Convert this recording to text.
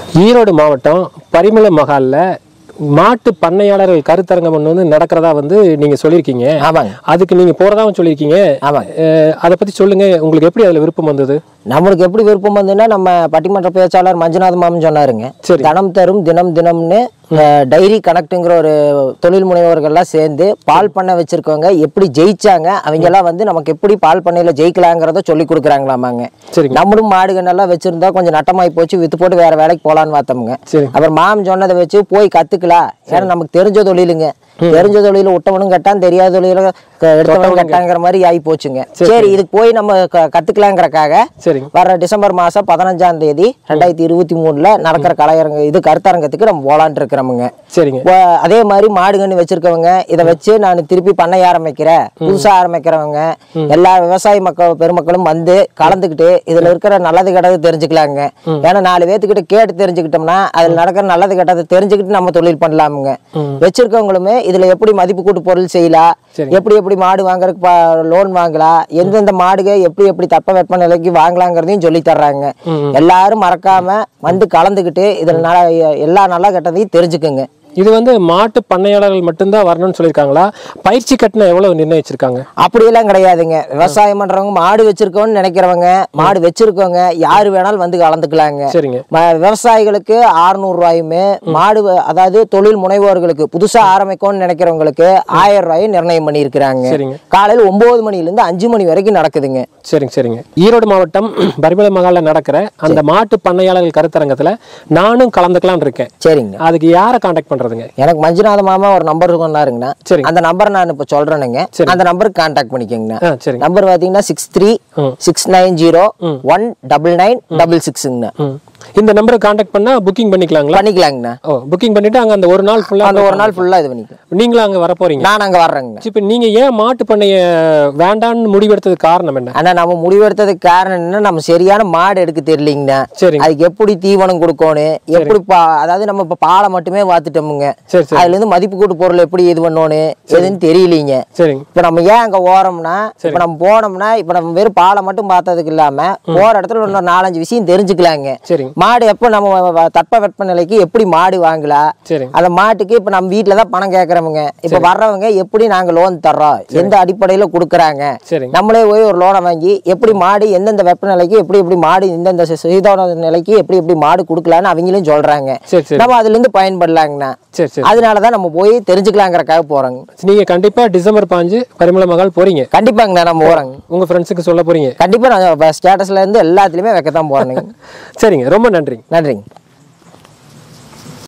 ஈரோடு மாவட்டம் பரிமள மகால்ல மாட்டு பண்ணையாளர்கள் கருத்தரங்கம் ஒன்று வந்து நடக்கிறதா வந்து நீங்க சொல்லியிருக்கீங்க ஆமாங்க அதுக்கு நீங்க போறதாவும் சொல்லியிருக்கீங்க ஆமாங்க அஹ், அதை பத்தி சொல்லுங்க உங்களுக்கு எப்படி அதுல விருப்பம் வந்தது நம்மளுக்கு எப்படி விருப்பம் வந்துன்னா நம்ம பட்டிமன்ற பேச்சாளர் மஞ்சுநாத மாமன் சொன்னாருங்க சரி. தனம் தரும் தினம் தினம்னு அஹ், டைரி கனெக்ட்டுங்கிற ஒரு தொழில் முனைவோர்கள்லாம் சேர்ந்து பால் பண்ணை வச்சிருக்கவங்க எப்படி ஜெயிச்சாங்க அவங்க எல்லாம் வந்து நமக்கு எப்படி பால் பண்ணையில ஜெயிக்கலாங்கிறத சொல்லி கொடுக்குறாங்களாமாங்க சரிங்க நம்மளும் மாடுகன்னெல்லாம் வச்சிருந்தா கொஞ்சம் நட்டமாயி போச்சு வித்து போட்டு வேற வேலைக்கு போலான்னு பார்த்தோமுங்க சரிங்க அப்புறம் மாமன் சொன்னதை வச்சு போய் கத்துக்கலாம் ஏன்னா நமக்கு தெரிஞ்ச தொழிலுங்க தெரிஞ்ச தொழில விட்டவனும் கட்டான் தெரியாத தொழில க- எடுத்தவனும் கட்டாங்கிற மாதிரி ஆகி போச்சுங்க சரி இதுக்கு போய் நம்ம க- கத்துக்கலாங்கிறக்காக சரிங்க வர டிசம்பர் மாசம் பதினஞ்சாம் தேதி ரெண்டாயிரத்தி இருபத்தி மூணுல நடக்கிற கலையரங்க இது கருத்தரங்கத்துக்கு நம்ம போலான்ட்டு இருக்கிறோமுங்க சரிங்க வ- அதே மாதிரி மாடு கன்று வச்சிருக்கவங்க இதை வச்சு நான் திருப்பி பண்ணை ஆரம்பிக்கிறேன் புதுசா ஆரம்பிக்கிறவங்க எல்லா விவசாய மக்கள் பெருமக்களும் வந்து கலந்துக்கிட்டு இதுல இருக்கிற நல்லது கெட்டது தெரிஞ்சுக்கலாங்க ஏன்னா நாலு பேத்துக்கிட்ட கேட்டு தெரிஞ்சுக்கிட்டோம்னா அதுல நடக்கிற நல்லது கெட்டது தெரிஞ்சுக்கிட்டு நம்ம தொழில் பண்ணலாமுங்க வச்சிருக்கவங்களுமே இதுல எப்படி மதிப்பு கூட்டு பொருள் செய்யலாம் சரிங்க. எப்படி எப்படி மாடு வாங்குறதுக்கு லோன் வாங்கலாம் எந்தெந்த மாடுக எப்படி எப்படி தப்ப வெப்ப நிலைக்கு வாங்கலாங்கிறதையும் சொல்லி தர்றாங்க எல்லாரும் மறக்காம வந்து கலந்துக்கிட்டு இதுல நல- எல்லா நல்ல கெட்டதையும் தெரிஞ்சுக்குங்க இது வந்து மாட்டு பண்ணையாளர்கள் மட்டும்தான் வரணும்னு சொல்லியிருக்காங்களா பயிற்சி கட்டணம் எவ்வளவு நிர்ணயிச்சிருக்காங்க அப்படியெல்லாம் கிடையாதுங்க விவசாயம் பண்றவங்க மாடு வச்சிருக்கோம்னு நினைக்கிறவங்க மாடு வச்சிருக்கவங்க யாரு வேணாலும் வந்து கலந்துக்கலாங்க சரிங்க ம- விவசாயிகளுக்கு 600 ரூபாயுமே மாடு வ- அதாவது தொழில் முனைவோர்களுக்கு புதுசா ஆரம்பிக்கணும்னு நினைக்கிறவங்களுக்கு ஆயிரம் ரூபாயும் நிர்ணயம் பண்ணியிருக்கிறாங்க சரிங்க காலையில ஒன்பது மணில இருந்து அஞ்சு மணி வரைக்கும் நடக்குதுங்க சரிங்க சரிங்க ஈரோடு மாவட்டம் பரிமள மகால்ல நடக்கிற அந்த மாட்டு பண்ணையாளர்கள் கருத்தரங்கத்துல நானும் கலந்துக்கலாம்னு இருக்கேன் சரிங்க அதுக்கு யாரை காண்டாக்ட் பண்றதுங்க எனக்கு மஞ்சுநாத மாமா ஒரு நம்பர் சொன்னாருங்கண்ணா சரிங்க அந்த நம்பர் நான் இப்போ சொல்றேனுங்க அந்த நம்பருக்கு கான்டாக்ட் பண்ணிக்கோங்கண்ணா ஆ சரிங்க நம்பர் பார்த்தீங்கன்னா சிக்ஸ் த்ரீ ம். Six nine zero one double nine double சிக்ஸுங்கண்ணா ம். இந்த நம்பருக்கு காண்டாக்ட் பண்ணா புக்கிங் பண்ணிக்கலாங்களா பண்ணிக்கலாங்கண்ணா ஓ புக்கிங் பண்ணிட்டு அங்க அந்த ஒரு நாள் ஃபுல்லா அந்த ஒரு நாள் ஃபுல்லாக இது பண்ணிக்கலாம் நீங்களும் அங்க வர போறீங்க நான் அங்கே வர்றேங்கண்ணா இப்ப நீங்க ஏன் மாட்டு பண்ணைய வேண்டான்னு முடிவெடுத்ததுக்கு காரணம் என்ன ஆனா நம்ம முடிவெடுத்ததுக்கு காரணம் என்ன நம்ம சரியான மாடு எடுக்க தெரியலங்கண்ணா சரிங்க அதுக்கு எப்படி தீவனம் கொடுக்கணும் எப்படி பா அதாவது நம்ம இப்போ பாலை மட்டுமே பார்த்துட்டோமுங்க சரி சரி அதுல இருந்து மதிப்பு கூட்டு பொருள் எப்படி இது பண்ணணும் எதுன்னு தெரியலீங்க சரிங்க இப்போ நம்ம ஏன் அங்கே ஓரோம்னா இப்போ நம்ம போனோம்னா இப்போ நம்ம வெறும் பாலை மட்டும் பார்த்ததுக்கு இல்லாம போற இடத்துல இன்னொரு நாலஞ்சு விஷயம் தெரிஞ்சுக்கலாங்க சரிங்க மாடு எப்போ நம்ம வ- வ- தட்ப வெப்ப நிலைக்கு எப்படி மாடு வாங்கலாம் சரிங்க அந்த மாட்டுக்கு இப்போ நம்ம வீட்டில் தான் பணம் கேட்குறவங்க இப்போ வர்றவங்க எப்படி நாங்கள் லோன் தர்றோம் எந்த அடிப்படையில் கொடுக்குறாங்க சரிங்க நம்மளே போய் ஒரு லோனை வாங்கி எப்படி மாடு எந்தெந்த வெப்பநிலைக்கு எப்படி எப்படி மாடு இந்தந்த சி- சீதோன நிலைக்கு எப்படி எப்படி மாடு கொடுக்கலான்னு அவங்களும் சொல்றாங்க சரி சரி நம்ம அதுல இருந்து பயன்படலாங்கண்ணா சரி சரி அதனால தான் நம்ம போய் தெரிஞ்சுக்கலாங்கிறக்காக போறோங்க நீங்க கண்டிப்பா டிசம்பர் பாஞ்சு பரிமள மகால் போறீங்க கண்டிப்பாங்கண்ணா நம்ம போறோங்க உங்க ஃப்ரெண்ட்ஸுக்கு சொல்ல போறீங்க கண்டிப்பா நான் ஸ்டேட்டஸ்ல இருந்து எல்லாத்துலயுமே வைக்கத்தான் போறேங்க சரிங்க ரொம்ப நன்றி நன்றிங்க